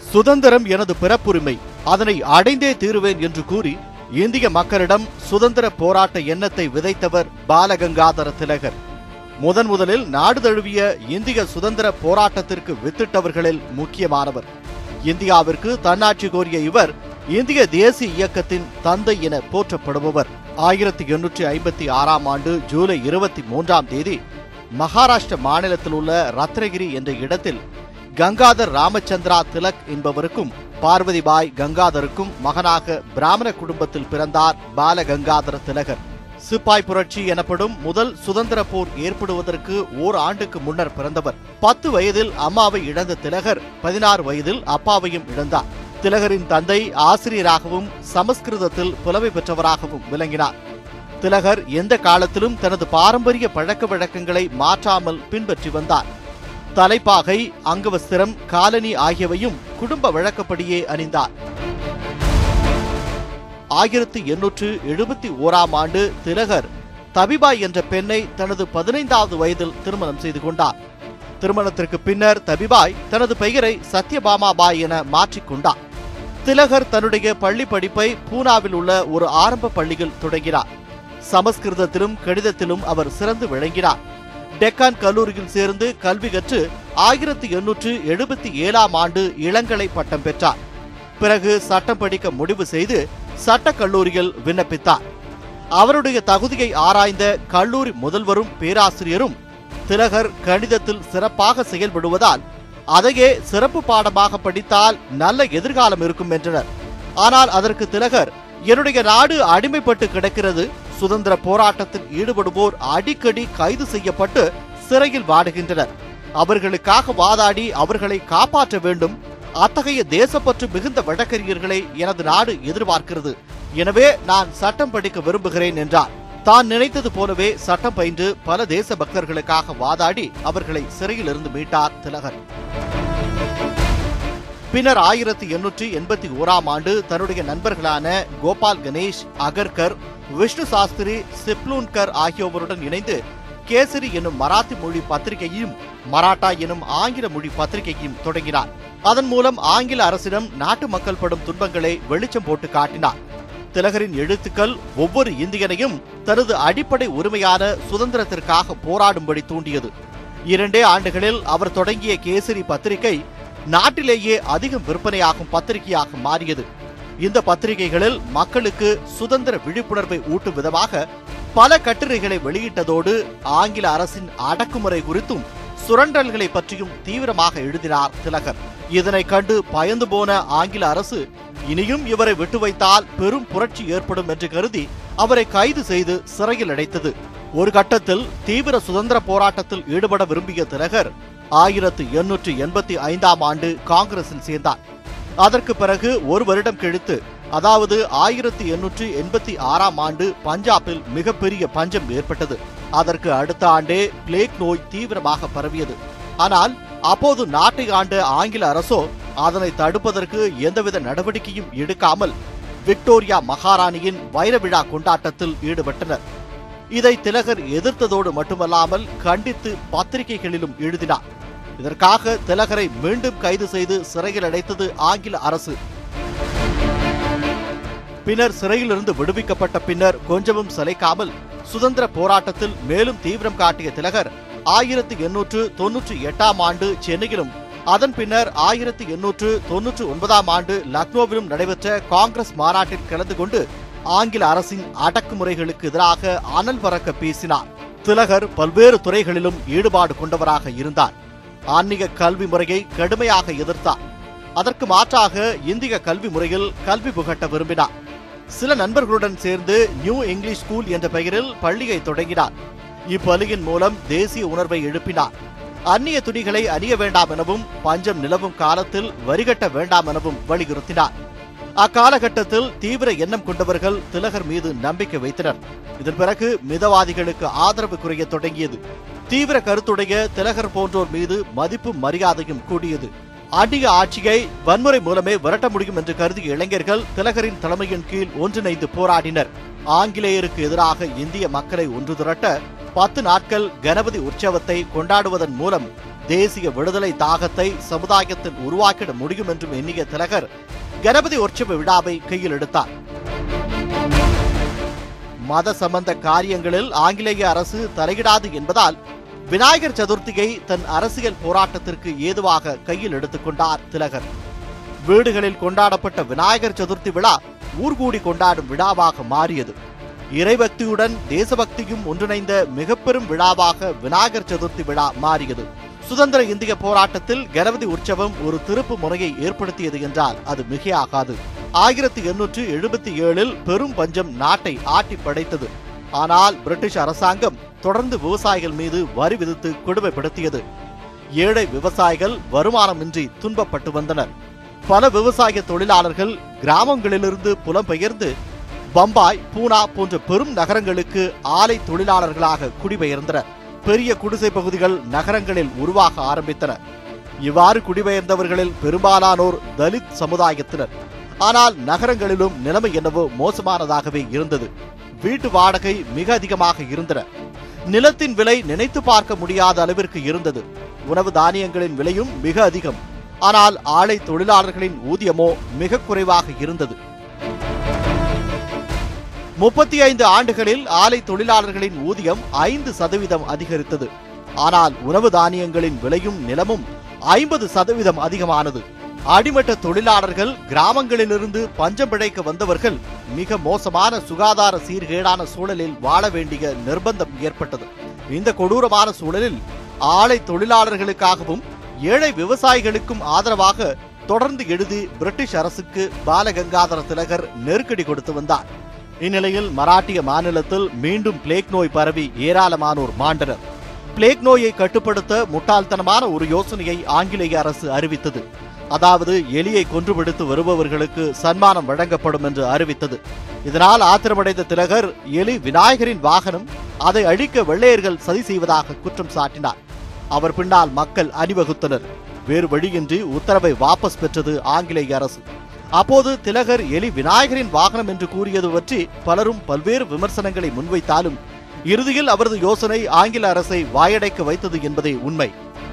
சுதந்திரம் எனது பிறப்புரிமை அதனை அடைந்தே தீருவேன் என்று கூறி இந்திய மக்களிடம் சுதந்திர போராட்ட எண்ணத்தை விதைத்தவர் பாலகங்காதர திலகர் முதன் முதலில் நாடு தழுவிய இந்திய சுதந்திர போராட்டத்திற்கு வித்திட்டவர்களில் முக்கியமானவர் இந்தியாவிற்கு தன்னாட்சி கோரிய இவர் இந்திய தேசிய இயக்கத்தின் தந்தை என போற்றப்படுபவர் ஆயிரத்தி எண்ணூற்றி ஐம்பத்தி ஆறாம் ஆண்டு ஜூலை இருபத்தி மூன்றாம் தேதி மகாராஷ்டிர மாநிலத்தில் உள்ள ரத்னகிரி என்ற இடத்தில் கங்காதர் ராமச்சந்திரா திலக் என்பவருக்கும் பார்வதிபாய் கங்காதருக்கும் மகனாக பிராமண குடும்பத்தில் பிறந்தார் பால கங்காதர திலகர் சிப்பாய் புரட்சி எனப்படும் முதல் சுதந்திர போர் ஏற்படுவதற்கு ஓர் ஆண்டுக்கு முன்னர் பிறந்தவர் பத்து வயதில் அம்மாவை இழந்த திலகர் பதினாறு வயதில் அப்பாவையும் இழந்தார் திலகரின் தந்தை ஆசிரியராகவும் சமஸ்கிருதத்தில் புலமை பெற்றவராகவும் விளங்கினார் திலகர் எந்த காலத்திலும் தனது பாரம்பரிய பழக்க வழக்கங்களை மாற்றாமல் பின்பற்றி வந்தார் தலைப்பாகை அங்கவஸ்திரம் காலனி ஆகியவையும் குடும்ப வழக்கப்படியே அணிந்தார் ஆயிரத்தி எண்ணூற்று எழுபத்தி ஓராம் ஆண்டு திலகர் தபிபாய் என்ற பெண்ணை தனது பதினைந்தாவது வயதில் திருமணம் செய்து கொண்டார் திருமணத்திற்கு பின்னர் தபிபாய் தனது பெயரை சத்யபாமா பாய் என மாற்றிக்கொண்டார் திலகர் தன்னுடைய பள்ளி படிப்பை பூனாவில் உள்ள ஒரு ஆரம்ப பள்ளியில் தொடங்கினார் சமஸ்கிருதத்திலும் கணிதத்திலும் அவர் சிறந்து விளங்கினார் டெக்கான் கல்லூரியில் சேர்ந்து கல்வி கற்று ஆயிரத்தி எண்ணூற்று எழுபத்தி ஏழாம் ஆண்டு இளங்கலை பட்டம் பெற்றார் பிறகு சட்டம் படிக்க முடிவு செய்து சட்டக் கல்லூரியில் விண்ணப்பித்தார் அவருடைய தகுதியை ஆராய்ந்த கல்லூரி முதல்வரும் பேராசிரியரும் திலகர் கணிதத்தில் சிறப்பாக செயல்படுவதால் அதையே சிறப்பு பாடமாக படித்தால் நல்ல எதிர்காலம் இருக்கும் என்றனர் ஆனால் அதற்கு திலகர் என்னுடைய நாடு அடிமைப்பட்டு கிடக்கிறது சுதந்திர போராட்டத்தில் ஈடுபடுவோர் அடிக்கடி கைது செய்யப்பட்டு சிறையில் வாடுகின்றனர் அவர்களுக்காக வாதாடி அவர்களை காப்பாற்ற வேண்டும் அத்தகைய தேசப்பற்று மிகுந்த வழக்கறிஞர்களை எனது நாடு எதிர்பார்க்கிறது எனவே நான் சட்டம் படிக்க விரும்புகிறேன் என்றார் தான் நினைத்தது போலவே சட்டம் பயின்று பல தேச பக்தர்களுக்காக வாதாடி அவர்களை சிறையிலிருந்து மீட்டார் திலகர் பின்னர் ஆயிரத்தி எண்ணூற்றி எண்பத்தி ஓராம் ஆண்டு தன்னுடைய நண்பர்களான கோபால் கணேஷ் அகர்கர் விஷ்ணு சாஸ்திரி சிப்லூன்கர் ஆகியோருடன் இணைந்து கேசரி எனும் மராத்தி மொழி பத்திரிகையையும் மராட்டா எனும் ஆங்கில மொழி பத்திரிகையையும் தொடங்கினார் அதன் மூலம் ஆங்கில அரசிடம் நாட்டு மக்கள் படும் துன்பங்களை வெளிச்சம் போட்டு காட்டினார் திலகரின் எழுத்துக்கள் ஒவ்வொரு இந்தியனையும் தனது அடிப்படை உரிமையான சுதந்திரத்திற்காக போராடும்படி தூண்டியது இரண்டே ஆண்டுகளில் அவர் தொடங்கிய கேசரி பத்திரிகை நாட்டிலேயே அதிகம் விற்பனையாகும் பத்திரிகையாக மாறியது இந்த பத்திரிகைகளில் மக்களுக்கு சுதந்திர விழிப்புணர்வை ஊட்டும் விதமாக பல கட்டுரைகளை வெளியிட்டதோடு ஆங்கில அரசின் அடக்குமுறை குறித்தும் சுரண்டல்களை பற்றியும் தீவிரமாக எழுதினார் திலகர் இதனை கண்டு பயந்து போன ஆங்கில அரசு இனியும் இவரை விட்டு வைத்தால் பெரும் புரட்சி ஏற்படும் என்று கருதி அவரை கைது செய்து சிறையில் அடைத்தது ஒரு கட்டத்தில் தீவிர சுதந்திர போராட்டத்தில் ஈடுபட விரும்பிய திலகர் ஆயிரத்து எண்ணூற்று எண்பத்தி ஐந்தாம் ஆண்டு காங்கிரஸில் சேர்ந்தார் அதற்கு பிறகு ஒரு வருடம் கழித்து அதாவது ஆயிரத்தி எண்ணூற்று எண்பத்தி ஆறாம் ஆண்டு பஞ்சாபில் மிகப்பெரிய பஞ்சம் ஏற்பட்டது அதற்கு அடுத்த ஆண்டே பிளேக் நோய் தீவிரமாக பரவியது ஆனால் அப்போது நாட்டை ஆண்ட ஆங்கில அரசோ அதனை தடுப்பதற்கு எந்தவித நடவடிக்கையும் எடுக்காமல் விக்டோரியா மகாராணியின் வைர விழா கொண்டாட்டத்தில் ஈடுபட்டனர் இதை திலகர் எதிர்த்ததோடு மட்டுமல்லாமல் கண்டித்து பத்திரிகைகளிலும் எழுதினார் இதற்காக திலகரை மீண்டும் கைது செய்து சிறையில் அடைத்தது ஆங்கில அரசு பின்னர் சிறையிலிருந்து விடுவிக்கப்பட்ட பின்னர் கொஞ்சமும் சளைக்காமல் சுதந்திர போராட்டத்தில் மேலும் தீவிரம் காட்டிய திலகர் ஆயிரத்தி எண்ணூற்று தொன்னூற்றி எட்டாம் ஆண்டு சென்னையிலும் அதன் பின்னர் ஆயிரத்தி எண்ணூற்று தொன்னூற்று ஒன்பதாம் ஆண்டு லக்னோவிலும் நடைபெற்ற காங்கிரஸ் மாநாட்டில் கலந்து கொண்டு ஆங்கில அரசின் அடக்குமுறைகளுக்கு எதிராக அனல் பறக்க பேசினார் திலகர் பல்வேறு துறைகளிலும் ஈடுபாடு கொண்டவராக இருந்தார் ஆன்மீக கல்வி முறையை கடுமையாக எதிர்த்தார் அதற்கு மாற்றாக இந்திய கல்வி முறையில் கல்வி புகட்ட விரும்பினார் சில நண்பர்களுடன் சேர்ந்து நியூ இங்கிலீஷ் ஸ்கூல் என்ற பெயரில் பள்ளியை தொடங்கினார் இப்பள்ளியின் மூலம் தேசிய உணர்வை எழுப்பினார் அந்நிய துணிகளை அணிய வேண்டாம் எனவும் பஞ்சம் நிலவும் காலத்தில் வரிகட்ட வேண்டாம் எனவும் வலியுறுத்தினார் அக்காலகட்டத்தில் தீவிர எண்ணம் கொண்டவர்கள் திலகர் மீது நம்பிக்கை வைத்தனர் இதன் பிறகு மிதவாதிகளுக்கு ஆதரவு குறைய தொடங்கியது தீவிர கருத்துடைய திலகர் போன்றோர் மீது மதிப்பும் மரியாதையும் கூடியது அந்நிய ஆட்சியை வன்முறை மூலமே விரட்ட முடியும் என்று கருதிய இளைஞர்கள் திலகரின் தலைமையின் கீழ் ஒன்றிணைந்து போராடினர் ஆங்கிலேயருக்கு எதிராக இந்திய மக்களை ஒன்று திரட்ட பத்து நாட்கள் கணபதி உற்சவத்தை கொண்டாடுவதன் மூலம் தேசிய விடுதலை தாகத்தை சமுதாயத்தில் உருவாக்கிட முடியும் என்றும் எண்ணிய திலகர் கணபதி உற்சவ விழாவை கையில் எடுத்தார் மத சம்பந்த காரியங்களில் ஆங்கிலேய அரசு தலையிடாது என்பதால் விநாயகர் சதுர்த்தியை தன் அரசியல் போராட்டத்திற்கு ஏதுவாக கையில் எடுத்துக்கொண்டார் திலகர் வீடுகளில் கொண்டாடப்பட்ட விநாயகர் சதுர்த்தி விழா ஊர்கூடி கொண்டாடும் விழாவாக மாறியது இறைபக்தியுடன் தேசபக்தியும் ஒன்றிணைந்த மிகப்பெரும் விழாவாக விநாயகர் சதுர்த்தி விழா மாறியது சுதந்திர இந்திய போராட்டத்தில் கணபதி உற்சவம் ஒரு திருப்பு முறையை ஏற்படுத்தியது என்றால் அது மிகையாகாது ஆயிரத்தி எண்ணூற்று எழுபத்தி ஏழில் பெரும் பஞ்சம் நாட்டை ஆட்டி படைத்தது ஆனால் பிரிட்டிஷ் அரசாங்கம் தொடர்ந்து விவசாயிகள் மீது வரி விதித்து கொடுமைப்படுத்தியது ஏழை விவசாயிகள் வருமானமின்றி துன்பப்பட்டு வந்தனர் பல விவசாய தொழிலாளர்கள் கிராமங்களிலிருந்து புலம்பெயர்ந்து பம்பாய் பூனா போன்ற பெரும் நகரங்களுக்கு ஆலை தொழிலாளர்களாக குடிபெயர்ந்தனர் பெரிய குடிசை பகுதிகள் நகரங்களில் உருவாக ஆரம்பித்தன இவ்வாறு குடிபெயர்ந்தவர்களில் பெரும்பாலானோர் தலித் சமுதாயத்தினர் ஆனால் நகரங்களிலும் நிலைமை என்னவோ மோசமானதாகவே இருந்தது வீட்டு வாடகை மிக அதிகமாக இருந்தன நிலத்தின் விலை நினைத்து பார்க்க முடியாத அளவிற்கு இருந்தது உணவு தானியங்களின் விலையும் மிக அதிகம் ஆனால் ஆலை தொழிலாளர்களின் ஊதியமோ மிக குறைவாக இருந்தது முப்பத்தி ஐந்து ஆண்டுகளில் ஆலை தொழிலாளர்களின் ஊதியம் ஐந்து சதவீதம் அதிகரித்தது ஆனால் உணவு தானியங்களின் விலையும் நிலமும் ஐம்பது சதவீதம் அதிகமானது அடிமட்ட தொழிலாளர்கள் கிராமங்களிலிருந்து பஞ்சம் பிழைக்க வந்தவர்கள் மிக மோசமான சுகாதார சீர்கேடான சூழலில் வாழ வேண்டிய நிர்பந்தம் ஏற்பட்டது இந்த கொடூரமான சூழலில் ஆலை தொழிலாளர்களுக்காகவும் ஏழை விவசாயிகளுக்கும் ஆதரவாக தொடர்ந்து எழுதி பிரிட்டிஷ் அரசுக்கு பாலகங்காதர திலகர் நெருக்கடி கொடுத்து வந்தார் இந்நிலையில் மராட்டிய மாநிலத்தில் மீண்டும் பிளேக் நோய் பரவி ஏராளமானோர் மாண்டனர் பிளேக் நோயை கட்டுப்படுத்த முட்டாள்தனமான ஒரு யோசனையை ஆங்கிலேய அரசு அறிவித்தது அதாவது எலியை கொன்றுபிடித்து வருபவர்களுக்கு சன்மானம் வழங்கப்படும் என்று அறிவித்தது இதனால் ஆத்திரமடைந்த திலகர் எலி விநாயகரின் வாகனம் அதை அழிக்க வெள்ளையர்கள் சதி செய்வதாக குற்றம் சாட்டினார் அவர் பின்னால் மக்கள் அணிவகுத்தனர் வேறு வழியின்றி உத்தரவை வாபஸ் பெற்றது ஆங்கிலேய அரசு அப்போது திலகர் எலி விநாயகரின் வாகனம் என்று கூறியது பற்றி பலரும் பல்வேறு விமர்சனங்களை முன்வைத்தாலும் இறுதியில் அவரது யோசனை ஆங்கில அரசை வாயடைக்க வைத்தது என்பதே உண்மை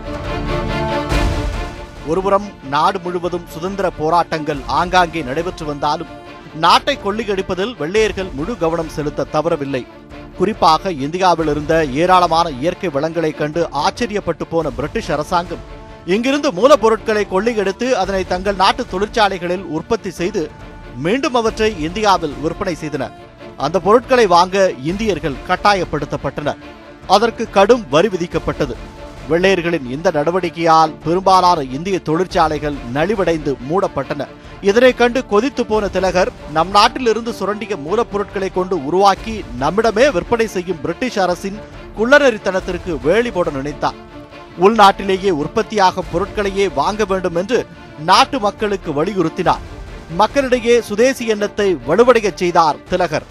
ஒருபுறம் நாடு முழுவதும் சுதந்திர போராட்டங்கள் ஆங்காங்கே நடைபெற்று வந்தாலும் நாட்டை கொள்ளையடிப்பதில் வெள்ளையர்கள் முழு கவனம் செலுத்த தவறவில்லை குறிப்பாக இந்தியாவில் இருந்த ஏராளமான இயற்கை வளங்களை கண்டு ஆச்சரியப்பட்டு போன பிரிட்டிஷ் அரசாங்கம் இங்கிருந்து மூலப்பொருட்களை கொள்ளையடித்து அதனை தங்கள் நாட்டு தொழிற்சாலைகளில் உற்பத்தி செய்து மீண்டும் அவற்றை இந்தியாவில் விற்பனை செய்தனர் அந்த பொருட்களை வாங்க இந்தியர்கள் கட்டாயப்படுத்தப்பட்டனர் அதற்கு கடும் வரி விதிக்கப்பட்டது வெள்ளையர்களின் இந்த நடவடிக்கையால் பெரும்பாலான இந்திய தொழிற்சாலைகள் நலிவடைந்து மூடப்பட்டன இதனை கண்டு கொதித்து போன திலகர் நம் நாட்டிலிருந்து சுரண்டிய மூலப்பொருட்களை கொண்டு உருவாக்கி நம்மிடமே விற்பனை செய்யும் பிரிட்டிஷ் அரசின் குள்ளநெறித்தனத்திற்கு வேலி போட நினைத்தார் உள்நாட்டிலேயே உற்பத்தியாகும் பொருட்களையே வாங்க வேண்டும் என்று நாட்டு மக்களுக்கு வலியுறுத்தினார் மக்களிடையே சுதேசி எண்ணத்தை வலுவடையச் செய்தார் திலகர்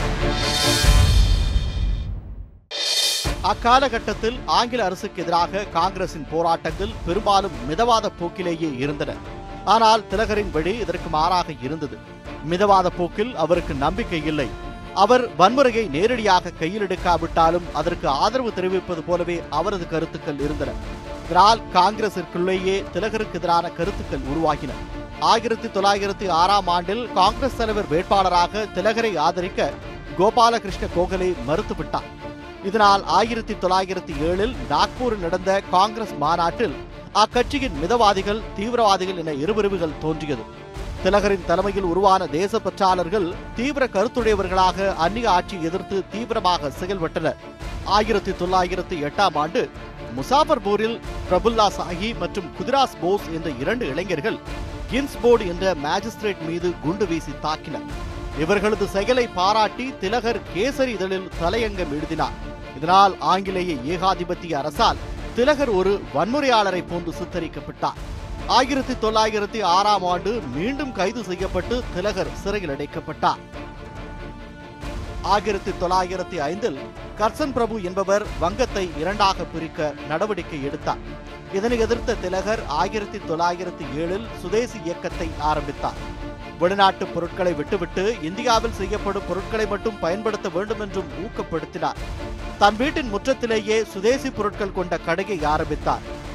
அக்காலகட்டத்தில் ஆங்கில அரசுக்கு எதிராக காங்கிரசின் போராட்டங்கள் பெரும்பாலும் மிதவாத போக்கிலேயே இருந்தன ஆனால் திலகரின் வழி இதற்கு மாறாக இருந்தது மிதவாத போக்கில் அவருக்கு நம்பிக்கை இல்லை அவர் வன்முறையை நேரடியாக கையில் எடுக்காவிட்டாலும் அதற்கு ஆதரவு தெரிவிப்பது போலவே அவரது கருத்துக்கள் இருந்தன இதனால் காங்கிரசிற்குள்ளேயே திலகருக்கு எதிரான கருத்துக்கள் உருவாகின ஆயிரத்தி தொள்ளாயிரத்தி ஆறாம் ஆண்டில் காங்கிரஸ் தலைவர் வேட்பாளராக திலகரை ஆதரிக்க கோபாலகிருஷ்ண கோகலே மறுத்துவிட்டார் இதனால் ஆயிரத்தி தொள்ளாயிரத்தி ஏழில் நாக்பூரில் நடந்த காங்கிரஸ் மாநாட்டில் அக்கட்சியின் மிதவாதிகள் தீவிரவாதிகள் என இருபிரிவுகள் தோன்றியது திலகரின் தலைமையில் உருவான தேசப்பற்றாளர்கள் தீவிர கருத்துடையவர்களாக அந்நிய ஆட்சியை எதிர்த்து தீவிரமாக செயல்பட்டனர் ஆயிரத்தி தொள்ளாயிரத்தி எட்டாம் ஆண்டு முசாஃபர்பூரில் பிரபுல்லா சாஹி மற்றும் குதிராஸ் போஸ் என்ற இரண்டு இளைஞர்கள் கின்ஸ்போர்டு என்ற மேஜிஸ்ட்ரேட் மீது குண்டு வீசி தாக்கினர் இவர்களது செயலை பாராட்டி திலகர் கேசரி இதழில் தலையங்கம் எழுதினார் இதனால் ஆங்கிலேய ஏகாதிபத்திய அரசால் திலகர் ஒரு வன்முறையாளரை போன்று சித்தரிக்கப்பட்டார் ஆயிரத்தி தொள்ளாயிரத்தி ஆறாம் ஆண்டு மீண்டும் கைது செய்யப்பட்டு திலகர் சிறையில் அடைக்கப்பட்டார் ஆயிரத்தி தொள்ளாயிரத்தி ஐந்தில் கர்சன் பிரபு என்பவர் வங்கத்தை இரண்டாக பிரிக்க நடவடிக்கை எடுத்தார் இதனை எதிர்த்த திலகர் ஆயிரத்தி தொள்ளாயிரத்தி ஏழில் சுதேசி இயக்கத்தை ஆரம்பித்தார் வெளிநாட்டு பொருட்களை விட்டுவிட்டு இந்தியாவில் செய்யப்படும் பொருட்களை மட்டும் பயன்படுத்த வேண்டும் என்றும் ஊக்கப்படுத்தினார் தன் வீட்டின் முற்றத்திலேயே சுதேசி பொருட்கள் கொண்ட கடையை ஆரம்பித்தார்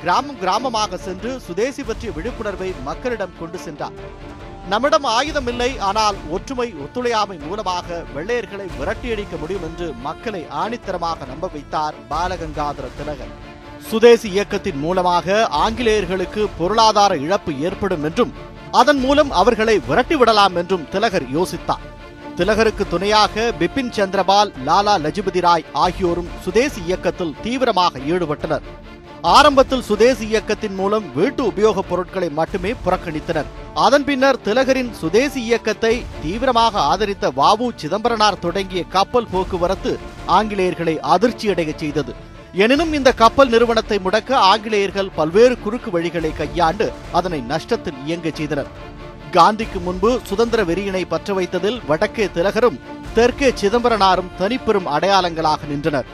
கிராமம் கிராமமாக சென்று சுதேசி பற்றிய விழிப்புணர்வை மக்களிடம் கொண்டு சென்றார் நம்மிடம் ஆயுதம் இல்லை ஆனால் ஒற்றுமை ஒத்துழையாமை மூலமாக வெள்ளையர்களை விரட்டியடிக்க முடியும் என்று மக்களை ஆணித்தரமாக நம்ப வைத்தார் பாலகங்காதர திலகர் சுதேசி இயக்கத்தின் மூலமாக ஆங்கிலேயர்களுக்கு பொருளாதார இழப்பு ஏற்படும் என்றும் அதன் மூலம் அவர்களை விரட்டிவிடலாம் என்றும் திலகர் யோசித்தார் திலகருக்கு துணையாக பிபின் சந்திரபால் லாலா லஜபதி ராய் ஆகியோரும் சுதேசி இயக்கத்தில் தீவிரமாக ஈடுபட்டனர் ஆரம்பத்தில் சுதேசி இயக்கத்தின் மூலம் வீட்டு உபயோகப் பொருட்களை மட்டுமே புறக்கணித்தனர் அதன் பின்னர் திலகரின் சுதேசி இயக்கத்தை தீவிரமாக ஆதரித்த வாவு சிதம்பரனார் தொடங்கிய கப்பல் போக்குவரத்து ஆங்கிலேயர்களை அதிர்ச்சியடையச் செய்தது எனினும் இந்த கப்பல் நிறுவனத்தை முடக்க ஆங்கிலேயர்கள் பல்வேறு குறுக்கு வழிகளை கையாண்டு அதனை நஷ்டத்தில் இயங்கச் செய்தனர் காந்திக்கு முன்பு சுதந்திர வெறியினை பற்ற வைத்ததில் வடக்கே திலகரும் தெற்கே சிதம்பரனாரும் தனிப்பெரும் அடையாளங்களாக நின்றனர்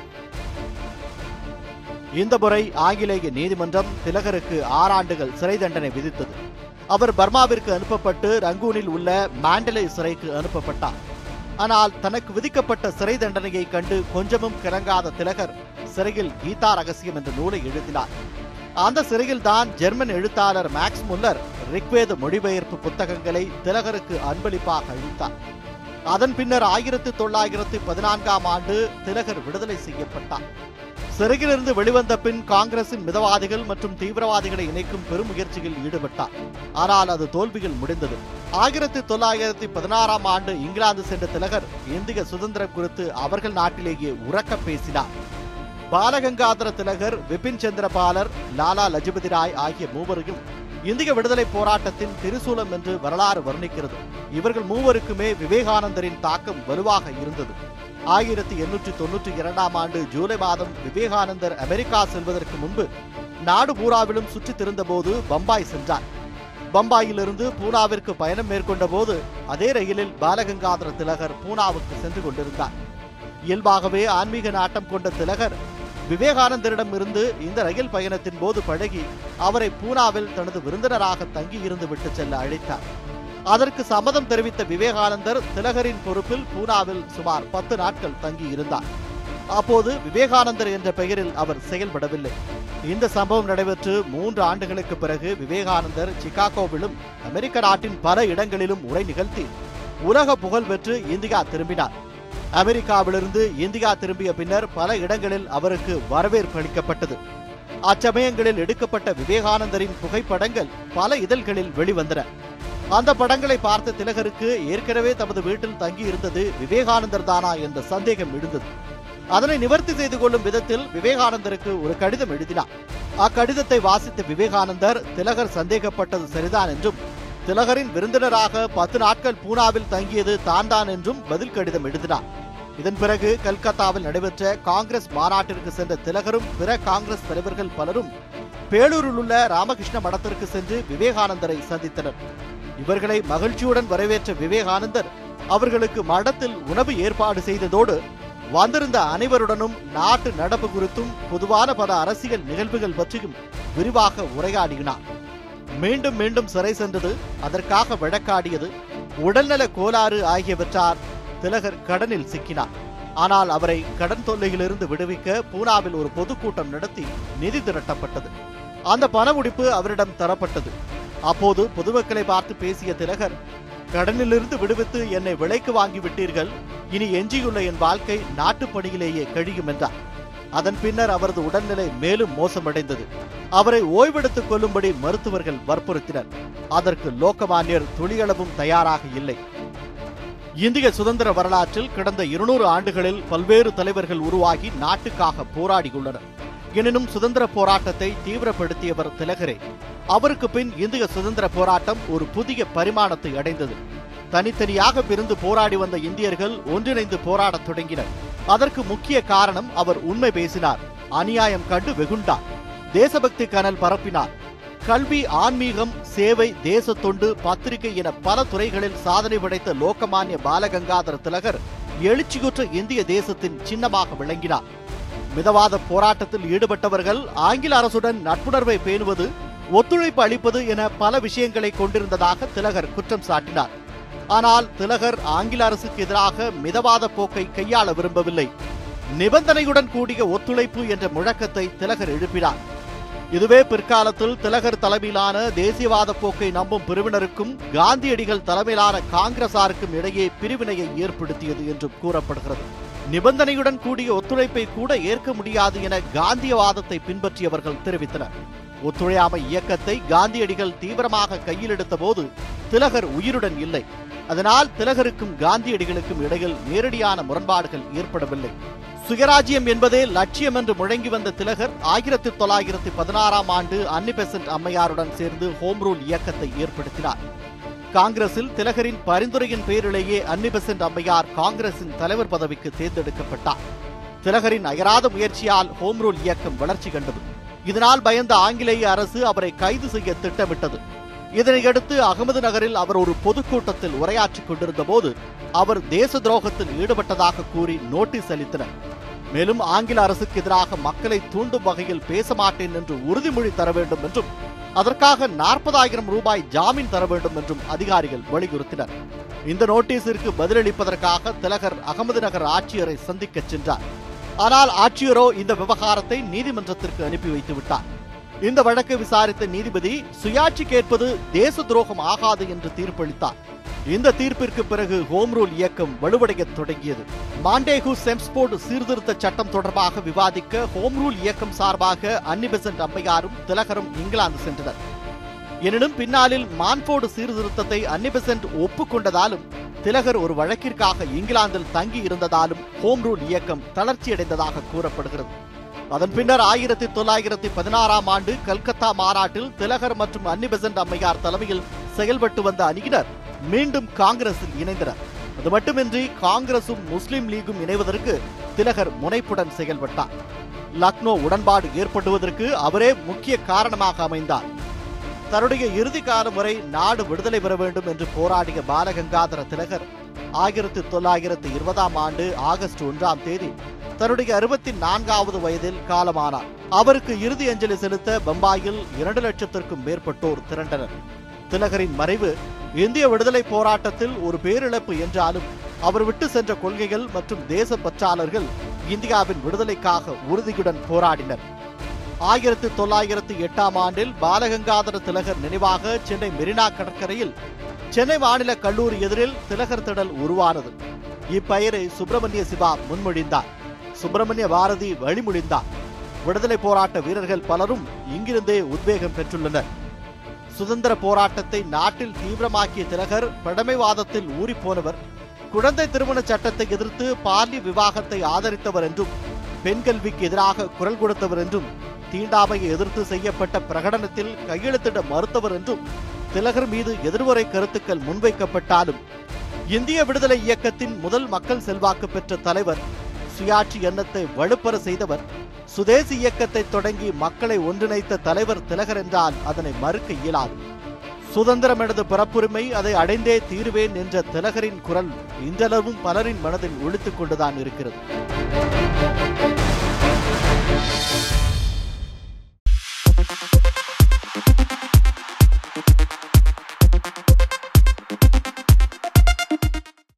இந்த முறை ஆங்கிலேய நீதிமன்றம் திலகருக்கு ஆறாண்டுகள் சிறை தண்டனை விதித்தது அவர் பர்மாவிற்கு அனுப்பப்பட்டு ரங்கூனில் உள்ள மாண்டலே சிறைக்கு அனுப்பப்பட்டார் ஆனால் தனக்கு விதிக்கப்பட்ட சிறை தண்டனையை கண்டு கொஞ்சமும் கிறங்காத திலகர் சிறையில் கீதா ரகசியம் என்ற நூலை எழுதினார் அந்த சிறையில் தான் ஜெர்மன் எழுத்தாளர் மேக்ஸ் முல்லர் ரிக்வேத மொழிபெயர்ப்பு புத்தகங்களை திலகருக்கு அன்பளிப்பாக அளித்தார் அதன் பின்னர் ஆயிரத்தி தொள்ளாயிரத்தி பதினான்காம் ஆண்டு திலகர் விடுதலை செய்யப்பட்டார் சிறையிலிருந்து வெளிவந்த பின் காங்கிரசின் மிதவாதிகள் மற்றும் தீவிரவாதிகளை இணைக்கும் பெருமுயற்சியில் ஈடுபட்டார் ஆனால் அது தோல்வியில் முடிந்தது ஆயிரத்தி தொள்ளாயிரத்தி பதினாறாம் ஆண்டு இங்கிலாந்து சென்ற திலகர் இந்திய சுதந்திரம் குறித்து அவர்கள் நாட்டிலேயே உறக்க பேசினார் பாலகங்காதர திலகர் விபின் சந்திரபாலர் லாலா லஜபதி ராய் ஆகிய மூவரையும் இந்திய விடுதலை போராட்டத்தின் திரிசூலம் என்று வரலாறு வர்ணிக்கிறது இவர்கள் மூவருக்குமே விவேகானந்தரின் தாக்கம் வலுவாக இருந்தது ஆயிரத்தி எண்ணூற்றி தொன்னூற்றி இரண்டாம் ஆண்டு ஜூலை மாதம் விவேகானந்தர் அமெரிக்கா செல்வதற்கு முன்பு நாடு பூராவிலும் சுற்றித் திரிந்தபோது பம்பாய் சென்றார் பம்பாயிலிருந்து பூனாவிற்கு பயணம் மேற்கொண்ட போது அதே ரயிலில் பாலகங்காதர திலகர் பூனாவுக்கு சென்று கொண்டிருந்தார் இயல்பாகவே ஆன்மீக நாட்டம் கொண்ட திலகர் விவேகானந்தரிடம் இருந்து இந்த ரயில் பயணத்தின் போது பழகி அவரை பூனாவில் தனது விருந்தினராக தங்கி இருந்து விட்டு செல்ல அழைத்தார் அதற்கு சம்மதம் தெரிவித்த விவேகானந்தர் திலகரின் பொறுப்பில் பூனாவில் சுமார் பத்து நாட்கள் தங்கி இருந்தார் அப்போது விவேகானந்தர் என்ற பெயரில் அவர் செயல்படவில்லை இந்த சம்பவம் நடைபெற்று மூன்று ஆண்டுகளுக்கு பிறகு விவேகானந்தர் சிகாகோவிலும் அமெரிக்க நாட்டின் பல இடங்களிலும் உரை நிகழ்த்தி உலக புகழ் பெற்று இந்தியா திரும்பினார் அமெரிக்காவிலிருந்து இந்தியா திரும்பிய பின்னர் பல இடங்களில் அவருக்கு வரவேற்பு அளிக்கப்பட்டது அச்சமயங்களில் எடுக்கப்பட்ட விவேகானந்தரின் புகைப்படங்கள் பல இதழ்களில் வெளிவந்தன அந்த படங்களை பார்த்த திலகருக்கு ஏற்கனவே தமது வீட்டில் தங்கி இருந்தது விவேகானந்தர் தானா என்ற சந்தேகம் எழுந்தது அதனை நிவர்த்தி செய்து கொள்ளும் விதத்தில் விவேகானந்தருக்கு ஒரு கடிதம் எழுதினார் அக்கடிதத்தை வாசித்த விவேகானந்தர் திலகர் சந்தேகப்பட்டது சரிதான் என்றும் திலகரின் விருந்தினராக பத்து நாட்கள் பூனாவில் தங்கியது தான் தான் என்றும் பதில் கடிதம் எழுதினார் இதன் பிறகு கல்கத்தாவில் நடைபெற்ற காங்கிரஸ் மாநாட்டிற்கு சென்ற திலகரும் பிற காங்கிரஸ் தலைவர்கள் பலரும் பேளூரில் உள்ள ராமகிருஷ்ண மடத்திற்கு சென்று விவேகானந்தரை சந்தித்தனர் இவர்களை மகிழ்ச்சியுடன் வரவேற்ற விவேகானந்தர் அவர்களுக்கு மடத்தில் உணவு ஏற்பாடு செய்ததோடு வந்திருந்த அனைவருடனும் நாட்டு நடப்பு குறித்தும் பொதுவான பல அரசியல் நிகழ்வுகள் பற்றியும் விரிவாக உரையாடினார் மீண்டும் மீண்டும் சிறை சென்றது அதற்காக வழக்காடியது உடல்நல கோளாறு ஆகியவற்றால் திலகர் கடனில் சிக்கினார் ஆனால் அவரை கடன் தொல்லையிலிருந்து விடுவிக்க பூனாவில் ஒரு பொதுக்கூட்டம் நடத்தி நிதி திரட்டப்பட்டது அந்த பண முடிப்பு அவரிடம் தரப்பட்டது அப்போது பொதுமக்களை பார்த்து பேசிய திலகர் கடனிலிருந்து விடுவித்து என்னை விலைக்கு வாங்கி விட்டீர்கள் இனி எஞ்சியுள்ள என் வாழ்க்கை நாட்டுப்பணியிலேயே கழியும் என்றார் அதன் பின்னர் அவரது உடல்நிலை மேலும் மோசமடைந்தது அவரை ஓய்வெடுத்துக் கொள்ளும்படி மருத்துவர்கள் வற்புறுத்தினர் அதற்கு லோகமானியர் துளியளவும் தயாராக இல்லை இந்திய சுதந்திர வரலாற்றில் கடந்த இருநூறு ஆண்டுகளில் பல்வேறு தலைவர்கள் உருவாகி நாட்டுக்காக போராடியுள்ளனர் எனினும் சுதந்திர போராட்டத்தை தீவிரப்படுத்தியவர் திலகரே அவருக்கு பின் இந்திய சுதந்திர போராட்டம் ஒரு புதிய பரிமாணத்தை அடைந்தது தனித்தனியாக பிரிந்து போராடி வந்த இந்தியர்கள் ஒன்றிணைந்து போராடத் தொடங்கினர் அதற்கு முக்கிய காரணம் அவர் உண்மை பேசினார் அநியாயம் கண்டு வெகுண்டார் தேசபக்தி கனல் பரப்பினார் கல்வி ஆன்மீகம் சேவை தேச தொண்டு பத்திரிகை என பல துறைகளில் சாதனை படைத்த லோகமானிய பாலகங்காதர திலகர் எழுச்சியுற்ற இந்திய தேசத்தின் சின்னமாக விளங்கினார் மிதவாத போராட்டத்தில் ஈடுபட்டவர்கள் ஆங்கில அரசுடன் நட்புணர்வை பேணுவது ஒத்துழைப்பு அளிப்பது என பல விஷயங்களை கொண்டிருந்ததாக திலகர் குற்றம் சாட்டினார் ஆனால் திலகர் ஆங்கில அரசுக்கு எதிராக மிதவாத போக்கை கையாள விரும்பவில்லை நிபந்தனையுடன் கூடிய ஒத்துழைப்பு என்ற முழக்கத்தை திலகர் எழுப்பினார் இதுவே பிற்காலத்தில் திலகர் தலைமையிலான தேசியவாத போக்கை நம்பும் பிரிவினருக்கும் காந்தியடிகள் தலைமையிலான காங்கிரசாருக்கும் இடையே பிரிவினையை ஏற்படுத்தியது என்றும் கூறப்படுகிறது நிபந்தனையுடன் கூடிய ஒத்துழைப்பை கூட ஏற்க முடியாது என காந்தியவாதத்தை பின்பற்றியவர்கள் தெரிவித்தனர் ஒத்துழையாமை இயக்கத்தை காந்தியடிகள் தீவிரமாக கையில் எடுத்த போது திலகர் உயிருடன் இல்லை அதனால் திலகருக்கும் காந்தியடிகளுக்கும் இடையில் நேரடியான முரண்பாடுகள் ஏற்படவில்லை சுயராஜ்யம் என்பதே லட்சியம் என்று முழங்கி வந்த திலகர் ஆயிரத்தி தொள்ளாயிரத்தி பதினாறாம் ஆண்டு அன்னி பெசன்ட் அம்மையாருடன் சேர்ந்து ஹோம் ரூல் இயக்கத்தை ஏற்படுத்தினார் காங்கிரசில் திலகரின் பரிந்துரையின் பேரிலேயே அன்னி பெசன்ட் அம்மையார் காங்கிரசின் தலைவர் பதவிக்கு தேர்ந்தெடுக்கப்பட்டார் திலகரின் அயராத முயற்சியால் ஹோம் ரூல் இயக்கம் வளர்ச்சி கண்டது இதனால் பயந்த ஆங்கிலேய அரசு அவரை கைது செய்ய திட்டமிட்டது இதனையடுத்து அகமது நகரில் அவர் ஒரு பொதுக்கூட்டத்தில் உரையாற்றிக் கொண்டிருந்த போது அவர் தேச துரோகத்தில் ஈடுபட்டதாக கூறி நோட்டீஸ் அளித்தனர் மேலும் ஆங்கில அரசுக்கு எதிராக மக்களை தூண்டும் வகையில் பேச மாட்டேன் என்று உறுதிமொழி தர வேண்டும் என்றும் அதற்காக நாற்பதாயிரம் ரூபாய் ஜாமீன் தர வேண்டும் என்றும் அதிகாரிகள் வலியுறுத்தினர் இந்த நோட்டீஸிற்கு பதிலளிப்பதற்காக திலகர் அகமது நகர் ஆட்சியரை சந்திக்கச் சென்றார் ஆனால் ஆட்சியரோ இந்த விவகாரத்தை நீதிமன்றத்திற்கு அனுப்பி வைத்து விட்டார் இந்த வழக்கை விசாரித்த நீதிபதி சுயாட்சி கேட்பது தேச துரோகம் ஆகாது என்று தீர்ப்பளித்தார் இந்த தீர்ப்பிற்கு பிறகு ஹோம் ரூல் இயக்கம் வலுவடையத் தொடங்கியது மாண்டேகு செம்ஸ்போர்ட் சீர்திருத்த சட்டம் தொடர்பாக விவாதிக்க ஹோம் ரூல் இயக்கம் சார்பாக அன்னிபெசன்ட் அம்மையாரும் திலகரும் இங்கிலாந்து சென்றனர் எனினும் பின்னாளில் மான்ஃபோர்டு சீர்திருத்தத்தை அன்னிபெசன்ட் ஒப்புக்கொண்டதாலும் திலகர் ஒரு வழக்கிற்காக இங்கிலாந்தில் தங்கி இருந்ததாலும் ஹோம் ரூல் இயக்கம் தளர்ச்சியடைந்ததாக கூறப்படுகிறது அதன் பின்னர் ஆயிரத்தி தொள்ளாயிரத்தி பதினாறாம் ஆண்டு கல்கத்தா மாநாட்டில் திலகர் மற்றும் அன்னிபெசன்ட் அம்மையார் தலைமையில் செயல்பட்டு வந்த அணியினர் மீண்டும் காங்கிரஸில் இணைந்தனர் அது மட்டுமின்றி காங்கிரசும் முஸ்லிம் லீகும் இணைவதற்கு திலகர் முனைப்புடன் செயல்பட்டார் லக்னோ உடன்பாடு ஏற்படுவதற்கு அவரே முக்கிய காரணமாக அமைந்தார் தன்னுடைய இறுதி காலம் வரை நாடு விடுதலை பெற வேண்டும் என்று போராடிய பாலகங்காதர திலகர் ஆயிரத்தி தொள்ளாயிரத்தி இருபதாம் ஆண்டு ஆகஸ்ட் ஒன்றாம் தேதி தன்னுடைய அறுபத்தி நான்காவது வயதில் காலமானார் அவருக்கு இறுதி அஞ்சலி செலுத்த பம்பாயில் இரண்டு லட்சத்திற்கும் மேற்பட்டோர் திரண்டனர் திலகரின் மறைவு இந்திய விடுதலை போராட்டத்தில் ஒரு பேரிழப்பு என்றாலும் அவர் விட்டு சென்ற கொள்கைகள் மற்றும் தேச பற்றாளர்கள் இந்தியாவின் விடுதலைக்காக உறுதியுடன் போராடினர் ஆயிரத்தி தொள்ளாயிரத்தி எட்டாம் ஆண்டில் பாலகங்காதர திலகர் நினைவாக சென்னை மெரினா கடற்கரையில் சென்னை மாநில கல்லூரி எதிரில் திலகர் திடல் உருவானது இப்பெயரை சுப்பிரமணிய சிவா முன்மொழிந்தார் சுப்பிரமணிய பாரதி வழிமொழிந்தார் விடுதலை போராட்ட வீரர்கள் பலரும் இங்கிருந்தே உத்வேகம் பெற்றுள்ளனர் சுதந்திர போராட்டத்தை நாட்டில் தீவிரமாக்கிய திலகர் பழமைவாதத்தில் ஊறிப்போனவர் குழந்தை திருமண சட்டத்தை எதிர்த்து பாலிய விவாகத்தை ஆதரித்தவர் என்றும் பெண் கல்விக்கு எதிராக குரல் கொடுத்தவர் என்றும் தீண்டாமையை எதிர்த்து செய்யப்பட்ட பிரகடனத்தில் கையெழுத்திட மறுத்தவர் என்றும் திலகர் மீது எதிர்வரை கருத்துக்கள் முன்வைக்கப்பட்டாலும் இந்திய விடுதலை இயக்கத்தின் முதல் மக்கள் செல்வாக்கு பெற்ற தலைவர் சுயாட்சி எண்ணத்தை வலுப்பெற செய்தவர் சுதேசி இயக்கத்தை தொடங்கி மக்களை ஒன்றிணைத்த தலைவர் திலகர் என்றால் அதனை மறுக்க இயலாது சுதந்திரம் எனது பிறப்புரிமை அதை அடைந்தே தீருவேன் என்ற திலகரின் குரல் இன்றளவும் பலரின் மனதில் ஒழித்துக் கொண்டுதான் இருக்கிறது